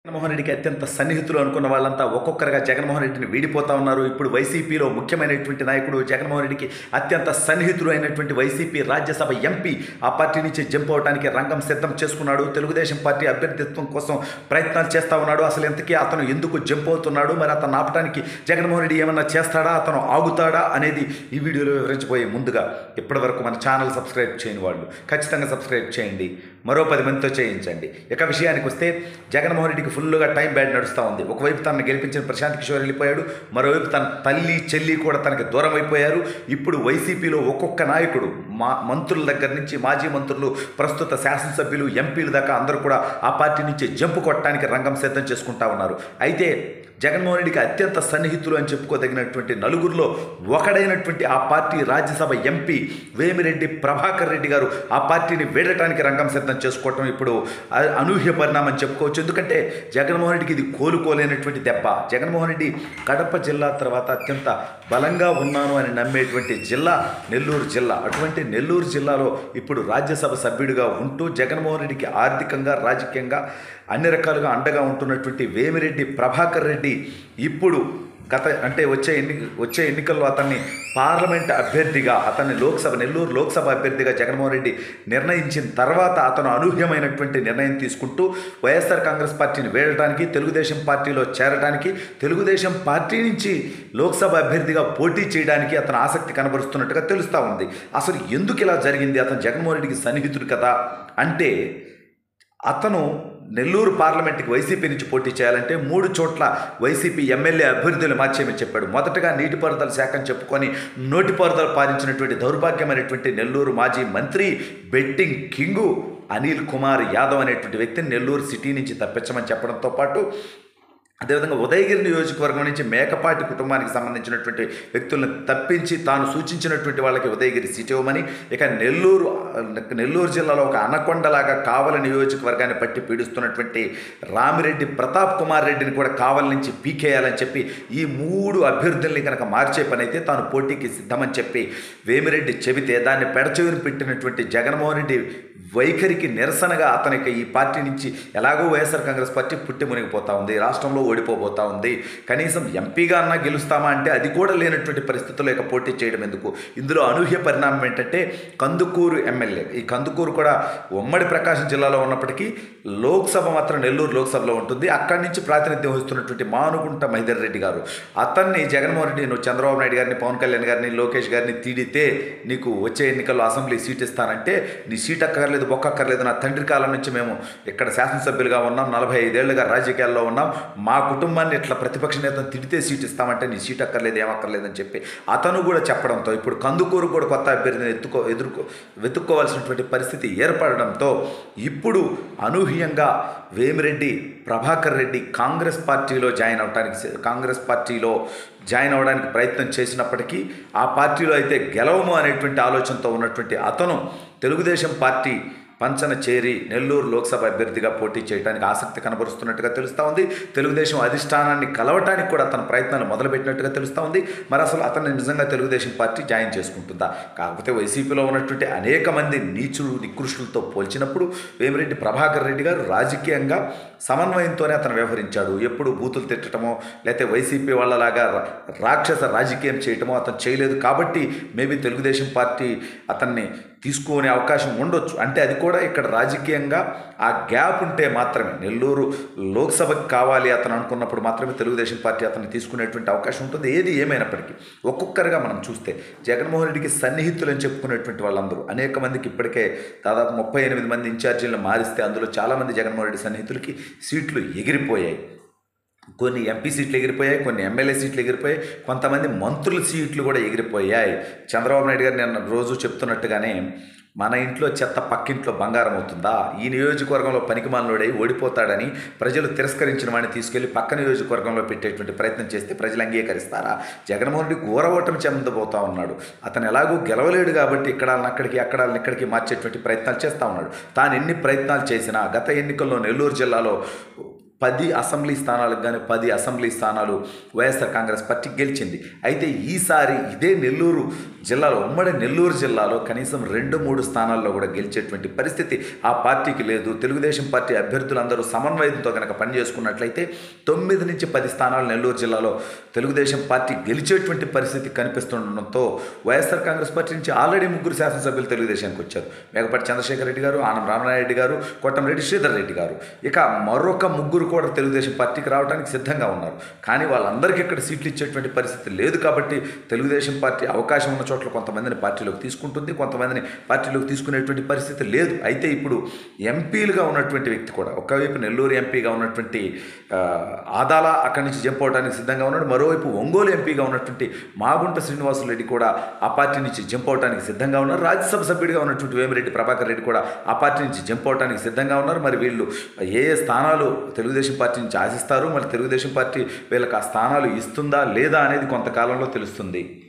జగన్మోహన్ రెడ్డికి అత్యంత సన్నిహితులు అనుకున్న వాళ్ళంతా ఒక్కొక్కరుగా జగన్మోహన్ రెడ్డిని వీడిపోతా ఉన్నారు ఇప్పుడు వైసీపీలో ముఖ్యమైనటువంటి నాయకుడు జగన్మోహన్ రెడ్డికి అత్యంత సన్నిహితులు అయినటువంటి వైసీపీ రాజ్యసభ ఎంపీ ఆ పార్టీ నుంచి జంప్ అవడానికి రంగం సిద్ధం చేసుకున్నాడు తెలుగుదేశం పార్టీ అభ్యర్థిత్వం కోసం ప్రయత్నాలు చేస్తా ఉన్నాడు అసలు ఎంతకీ అతను ఎందుకు జంప్ అవుతున్నాడు మరి అతను ఆపడానికి జగన్మోహన్ రెడ్డి ఏమన్నా చేస్తాడా అతను ఆగుతాడా అనేది ఈ వీడియోలో వివరించబోయే ముందుగా ఇప్పటివరకు మన ఛానల్ సబ్స్క్రైబ్ చేయని వాళ్ళు ఖచ్చితంగా సబ్స్క్రైబ్ చేయండి మరో పది మందితో చేయించండి ఇక విషయానికి వస్తే జగన్మోహన్ రెడ్డికి ఫుల్గా టైం బ్యాడ్ నడుస్తూ ఉంది ఒకవైపు తనను గెలిపించిన ప్రశాంత్ కిషోర్ వెళ్ళిపోయాడు మరోవైపు తన తల్లి చెల్లి కూడా తనకి దూరం అయిపోయారు ఇప్పుడు వైసీపీలో ఒక్కొక్క నాయకుడు మా మంత్రుల దగ్గర నుంచి మాజీ మంత్రులు ప్రస్తుత శాసనసభ్యులు ఎంపీలు దాకా అందరూ కూడా ఆ పార్టీ నుంచి జంపు కొట్టడానికి రంగం సిద్ధం చేసుకుంటా ఉన్నారు అయితే జగన్మోహన్ రెడ్డికి అత్యంత సన్నిహితులు అని చెప్పుకోదగినటువంటి నలుగురిలో ఒకడైనటువంటి ఆ పార్టీ రాజ్యసభ ఎంపీ వేమిరెడ్డి ప్రభాకర్ రెడ్డి గారు ఆ పార్టీని వీడటానికి రంగం సిద్ధం చేసుకోవటం ఇప్పుడు అ- అనూహ్య పరిణామం చెప్పుకోవచ్చు ఎందుకంటే జగన్మోహన్ రెడ్డికి ఇది కోలుకోలేనటువంటి దెబ్బ జగన్మోహన్ రెడ్డి కడప జిల్లా తర్వాత అత్యంత బలంగా ఉన్నాను అని నమ్మేటువంటి జిల్లా నెల్లూరు జిల్లా అటువంటి నెల్లూరు జిల్లాలో ఇప్పుడు రాజ్యసభ సభ్యుడిగా ఉంటూ జగన్మోహన్ రెడ్డికి ఆర్థికంగా రాజకీయంగా అన్ని రకాలుగా అండగా ఉంటున్నటువంటి వేమిరెడ్డి ప్రభాకర్ రెడ్డి ఇప్పుడు గత అంటే వచ్చే ఎన్ని వచ్చే ఎన్నికల్లో అతన్ని పార్లమెంట్ అభ్యర్థిగా అతన్ని లోక్సభ నెల్లూరు లోక్సభ అభ్యర్థిగా జగన్మోహన్ రెడ్డి నిర్ణయించిన తర్వాత అతను అనూహ్యమైనటువంటి నిర్ణయం తీసుకుంటూ వైఎస్ఆర్ కాంగ్రెస్ పార్టీని వేడటానికి తెలుగుదేశం పార్టీలో చేరడానికి తెలుగుదేశం పార్టీ నుంచి లోక్సభ అభ్యర్థిగా పోటీ చేయడానికి అతను ఆసక్తి కనబరుస్తున్నట్టుగా తెలుస్తూ ఉంది అసలు ఎందుకు ఇలా జరిగింది అతను జగన్మోహన్ రెడ్డికి సన్నిహితుడు కదా అంటే అతను నెల్లూరు పార్లమెంట్కి వైసీపీ నుంచి పోటీ చేయాలంటే మూడు చోట్ల వైసీపీ ఎమ్మెల్యే అభ్యర్థులు మార్చేయమని చెప్పాడు మొదటగా నీటిపారుదల శాఖను చెప్పుకొని నోటిపారుదల పాలించినటువంటి దౌర్భాగ్యమైనటువంటి నెల్లూరు మాజీ మంత్రి బెట్టింగ్ కింగు అనిల్ కుమార్ యాదవ్ అనేటువంటి వ్యక్తిని నెల్లూరు సిటీ నుంచి తప్పించమని చెప్పడంతో పాటు అదేవిధంగా ఉదయగిరి నియోజకవర్గం నుంచి మేకపాటి కుటుంబానికి సంబంధించినటువంటి వ్యక్తులను తప్పించి తాను సూచించినటువంటి వాళ్ళకి ఉదయగిరి సీట్ ఇవ్వమని ఇక నెల్లూరు నెల్లూరు జిల్లాలో ఒక అనకొండలాగా కావలి నియోజకవర్గాన్ని పట్టి పీడిస్తున్నటువంటి రామిరెడ్డి ప్రతాప్ కుమార్ రెడ్డిని కూడా కావలి నుంచి పీకేయాలని చెప్పి ఈ మూడు అభ్యర్థుల్ని కనుక మార్చే పని అయితే తాను పోటీకి సిద్ధమని చెప్పి వేమిరెడ్డి చెబితే దాన్ని పెడచెవిని పెట్టినటువంటి జగన్మోహన్ రెడ్డి వైఖరికి నిరసనగా అతనికి ఈ పార్టీ నుంచి ఎలాగో వైఎస్ఆర్ కాంగ్రెస్ పార్టీ పుట్టి మునిగిపోతా ఉంది రాష్ట్రంలో ఓడిపోబోతా ఉంది కనీసం ఎంపీగా అన్నా గెలుస్తామా అంటే అది కూడా లేనటువంటి పరిస్థితుల్లో ఇక పోటీ చేయడం ఎందుకు ఇందులో అనూహ్య పరిణామం ఏంటంటే కందుకూరు ఎమ్మెల్యే ఈ కందుకూరు కూడా ఉమ్మడి ప్రకాశం జిల్లాలో ఉన్నప్పటికీ లోక్సభ మాత్రం నెల్లూరు లోక్సభలో ఉంటుంది అక్కడి నుంచి ప్రాతినిధ్యం వహిస్తున్నటువంటి మానుగుంట మహిదర్ రెడ్డి గారు అతన్ని జగన్మోహన్ రెడ్డి నువ్వు చంద్రబాబు నాయుడు గారిని పవన్ కళ్యాణ్ గారిని లోకేష్ గారిని తీడితే నీకు వచ్చే ఎన్నికల్లో అసెంబ్లీ సీట్ ఇస్తానంటే నీ సీట్ అక్కర్లేదు బొక్క అక్కర్లేదు నా తండ్రి కాలం నుంచి మేము ఇక్కడ శాసనసభ్యులుగా ఉన్నాం నలభై ఐదేళ్లుగా రాజకీయాల్లో ఉన్నాం మా కుటుంబాన్ని ఇట్లా ప్రతిపక్ష నేతను తిడితే సీట్ ఇస్తామంటే నీ సీట్ అక్కర్లేదు ఏమక్కర్లేదని చెప్పి అతను కూడా చెప్పడంతో ఇప్పుడు కందుకూరు కూడా కొత్త అభ్యర్థిని ఎత్తుకో ఎదుర్కో వెతుక్కోవాల్సినటువంటి పరిస్థితి ఏర్పడడంతో ఇప్పుడు అనూహ్యంగా వేమిరెడ్డి ప్రభాకర్ రెడ్డి కాంగ్రెస్ పార్టీలో జాయిన్ అవడానికి కాంగ్రెస్ పార్టీలో జాయిన్ అవ్వడానికి ప్రయత్నం చేసినప్పటికీ ఆ పార్టీలో అయితే గెలవము అనేటువంటి ఆలోచనతో ఉన్నటువంటి అతను తెలుగుదేశం పార్టీ పంచన చేరి నెల్లూరు లోక్సభ అభ్యర్థిగా పోటీ చేయడానికి ఆసక్తి కనబరుస్తున్నట్టుగా తెలుస్తూ ఉంది తెలుగుదేశం అధిష్టానాన్ని కలవటానికి కూడా తన ప్రయత్నాలు మొదలుపెట్టినట్టుగా తెలుస్తూ ఉంది మరి అసలు అతన్ని నిజంగా తెలుగుదేశం పార్టీ జాయిన్ చేసుకుంటుందా కాకపోతే వైసీపీలో ఉన్నటువంటి అనేక మంది నీచులు నికృష్టులతో పోల్చినప్పుడు వేమిరెడ్డి ప్రభాకర్ రెడ్డి గారు రాజకీయంగా సమన్వయంతోనే అతను వ్యవహరించాడు ఎప్పుడు బూతులు తిట్టడమో లేకపోతే వైసీపీ వాళ్ళలాగా రా- రాక్షస రాజకీయం చేయటమో అతను చేయలేదు కాబట్టి మేబీ తెలుగుదేశం పార్టీ అతన్ని తీసుకునే అవకాశం ఉండొచ్చు అంటే అది కూడా ఇక్కడ రాజకీయంగా ఆ గ్యాప్ ఉంటే మాత్రమే నెల్లూరు లోక్సభకి కావాలి అతను అనుకున్నప్పుడు మాత్రమే తెలుగుదేశం పార్టీ అతన్ని తీసుకునేటువంటి అవకాశం ఉంటుంది ఏది ఏమైనప్పటికీ ఒక్కొక్కరుగా మనం చూస్తే జగన్మోహన్ రెడ్డికి సన్నిహితులు అని చెప్పుకునేటువంటి వాళ్ళందరూ అనేక మందికి ఇప్పటికే దాదాపు ముప్పై ఎనిమిది మంది ఇన్ఛార్జీలను మారిస్తే అందులో చాలామంది జగన్మోహన్ రెడ్డి సన్నిహితులకి సీట్లు ఎగిరిపోయాయి కొన్ని ఎంపీ సీట్లు ఎగిరిపోయాయి కొన్ని ఎమ్మెల్యే సీట్లు ఎగిరిపోయాయి కొంతమంది మంత్రుల సీట్లు కూడా ఎగిరిపోయాయి చంద్రబాబు నాయుడు గారు నేను రోజు చెప్తున్నట్టుగానే మన ఇంట్లో చెత్త పక్కింట్లో బంగారం అవుతుందా ఈ నియోజకవర్గంలో పనికిమాలినోడై ఓడిపోతాడని ప్రజలు తిరస్కరించిన వాడిని తీసుకెళ్లి పక్క నియోజకవర్గంలో పెట్టేటువంటి ప్రయత్నం చేస్తే ప్రజలు అంగీకరిస్తారా జగన్మోహన్ రెడ్డి ఘోర ఓటమి చెందబోతా ఉన్నాడు అతను ఎలాగూ గెలవలేడు కాబట్టి ఇక్కడ అక్కడికి అక్కడ ఇక్కడికి మార్చేటువంటి ప్రయత్నాలు చేస్తూ ఉన్నాడు తాను ఎన్ని ప్రయత్నాలు చేసినా గత ఎన్నికల్లో నెల్లూరు జిల్లాలో పది అసెంబ్లీ స్థానాలకు కానీ పది అసెంబ్లీ స్థానాలు వైఎస్ఆర్ కాంగ్రెస్ పార్టీ గెలిచింది అయితే ఈసారి ఇదే నెల్లూరు జిల్లాలో ఉమ్మడి నెల్లూరు జిల్లాలో కనీసం రెండు మూడు స్థానాల్లో కూడా గెలిచేటువంటి పరిస్థితి ఆ పార్టీకి లేదు తెలుగుదేశం పార్టీ అభ్యర్థులందరూ సమన్వయంతో కనుక పనిచేసుకున్నట్లయితే తొమ్మిది నుంచి పది స్థానాలు నెల్లూరు జిల్లాలో తెలుగుదేశం పార్టీ గెలిచేటువంటి పరిస్థితి కనిపిస్తుండడంతో వైఎస్ఆర్ కాంగ్రెస్ పార్టీ నుంచి ఆల్రెడీ ముగ్గురు శాసనసభ్యులు తెలుగుదేశానికి వచ్చారు మేకపాటి చంద్రశేఖర్ రెడ్డి గారు ఆనం రామనాయుడు గారు కోటంరెడ్డి శ్రీధర్ రెడ్డి గారు ఇక మరొక ముగ్గురు కూడా తెలుగుదేశం పార్టీకి రావడానికి సిద్ధంగా ఉన్నారు కానీ వాళ్ళందరికీ ఇక్కడ సీట్లు ఇచ్చేటువంటి పరిస్థితి లేదు కాబట్టి తెలుగుదేశం పార్టీ అవకాశం ఉన్న చోట్ల కొంతమందిని పార్టీలోకి తీసుకుంటుంది కొంతమందిని పార్టీలోకి తీసుకునేటువంటి పరిస్థితి లేదు అయితే ఇప్పుడు ఎంపీలుగా ఉన్నటువంటి వ్యక్తి కూడా ఒకవైపు నెల్లూరు ఎంపీగా ఉన్నటువంటి ఆ, ఆదాల అక్కడి నుంచి జంప్ అవడానికి సిద్ధంగా ఉన్నాడు మరోవైపు ఒంగోలు ఎంపీగా ఉన్నటువంటి మాగుంట శ్రీనివాసులు రెడ్డి కూడా ఆ పార్టీ నుంచి జంప్ అవడానికి సిద్ధంగా ఉన్నారు రాజ్యసభ సభ్యుడిగా ఉన్నటువంటి వేమిరెడ్డి ప్రభాకర్ రెడ్డి కూడా ఆ పార్టీ నుంచి జంప్ అవడానికి సిద్ధంగా ఉన్నారు మరి వీళ్ళు ఏ ఏ స్థానాలు తెలుగుదేశం పార్టీ నుంచి ఆశిస్తారు మరి తెలుగుదేశం పార్టీ వీళ్ళకి ఆ స్థానాలు ఇస్తుందా లేదా అనేది కొంతకాలంలో తెలుస్తుంది